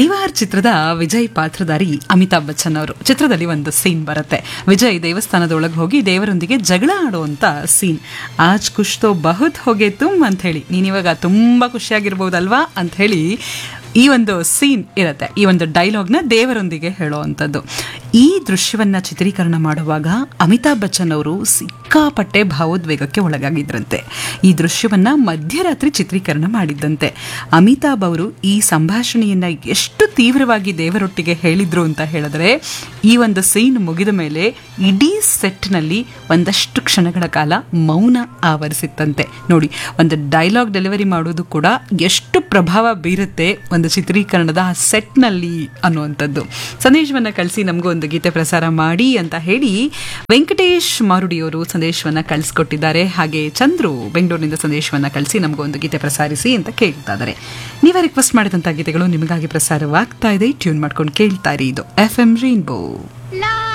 ದೇವಾರ್ ಚಿತ್ರದ ವಿಜಯ್ ಪಾತ್ರಧಾರಿ ಅಮಿತಾಬ್ ಬಚ್ಚನ್ ಅವರು ಚಿತ್ರದಲ್ಲಿ ಒಂದು ಸೀನ್ ಬರುತ್ತೆ ವಿಜಯ್ ದೇವಸ್ಥಾನದೊಳಗೆ ಹೋಗಿ ದೇವರೊಂದಿಗೆ ಜಗಳ ಆಡುವಂತ ಸೀನ್ ಆಜ್ ಖುಷ್ ತೋ ಬಹುತ್ ಹೋಗೆ ತುಮ್ ಅಂತ ಹೇಳಿ ನೀನಿವಾಗ ತುಂಬಾ ಖುಷಿಯಾಗಿರ್ಬೋದಲ್ವಾ ಅಂತ ಹೇಳಿ ಈ ಒಂದು ಸೀನ್ ಇರುತ್ತೆ ಈ ಒಂದು ಡೈಲಾಗ್ನ ದೇವರೊಂದಿಗೆ ಹೇಳುವಂಥದ್ದು ಈ ದೃಶ್ಯವನ್ನ ಚಿತ್ರೀಕರಣ ಮಾಡುವಾಗ ಅಮಿತಾಬ್ ಬಚ್ಚನ್ ಅವರು ಸಿಕ್ಕಾಪಟ್ಟೆ ಭಾವೋದ್ವೇಗಕ್ಕೆ ಒಳಗಾಗಿದ್ರಂತೆ ಈ ದೃಶ್ಯವನ್ನ ಮಧ್ಯರಾತ್ರಿ ಚಿತ್ರೀಕರಣ ಮಾಡಿದ್ದಂತೆ ಅಮಿತಾಬ್ ಅವರು ಈ ಸಂಭಾಷಣೆಯನ್ನ ಎಷ್ಟು ತೀವ್ರವಾಗಿ ದೇವರೊಟ್ಟಿಗೆ ಹೇಳಿದ್ರು ಅಂತ ಹೇಳಿದ್ರೆ ಈ ಒಂದು ಸೀನ್ ಮುಗಿದ ಮೇಲೆ ಇಡೀ ಸೆಟ್ನಲ್ಲಿ ಒಂದಷ್ಟು ಕ್ಷಣಗಳ ಕಾಲ ಮೌನ ಆವರಿಸಿತ್ತಂತೆ ನೋಡಿ ಒಂದು ಡೈಲಾಗ್ ಡೆಲಿವರಿ ಮಾಡೋದು ಕೂಡ ಎಷ್ಟು ಪ್ರಭಾವ ಬೀರುತ್ತೆ ಒಂದು ಚಿತ್ರೀಕರಣದ ಆ ಸೆಟ್ನಲ್ಲಿ ಅನ್ನುವಂಥದ್ದು ಸಂದೇಶವನ್ನ ಕಳಿಸಿ ನಮಗೂ ಒಂದು ಗೀತೆ ಪ್ರಸಾರ ಮಾಡಿ ಅಂತ ಹೇಳಿ ವೆಂಕಟೇಶ್ ಮಾರುಡಿಯವರು ಸಂದೇಶವನ್ನ ಕಳಿಸ್ಕೊಟ್ಟಿದ್ದಾರೆ ಹಾಗೆ ಚಂದ್ರು ಬೆಂಗಳೂರಿನಿಂದ ಸಂದೇಶವನ್ನ ಕಳಿಸಿ ನಮಗೂ ಒಂದು ಗೀತೆ ಪ್ರಸಾರಿಸಿ ಅಂತ ಕೇಳ್ತಾ ಇದ್ದಾರೆ ನೀವೇ ರಿಕ್ವೆಸ್ಟ್ ಮಾಡಿದಂಥ ಗೀತೆಗಳು ನಿಮಗಾಗಿ ಪ್ರಸಾರವಾಗ್ತಾ ಇದೆ ಟ್ಯೂನ್ ಮಾಡ್ಕೊಂಡು ಕೇಳ್ತಾ ಇರಿ ಇದು ಎಫ್ ಎಂ ರೈನ್ಬೋ ಲಾ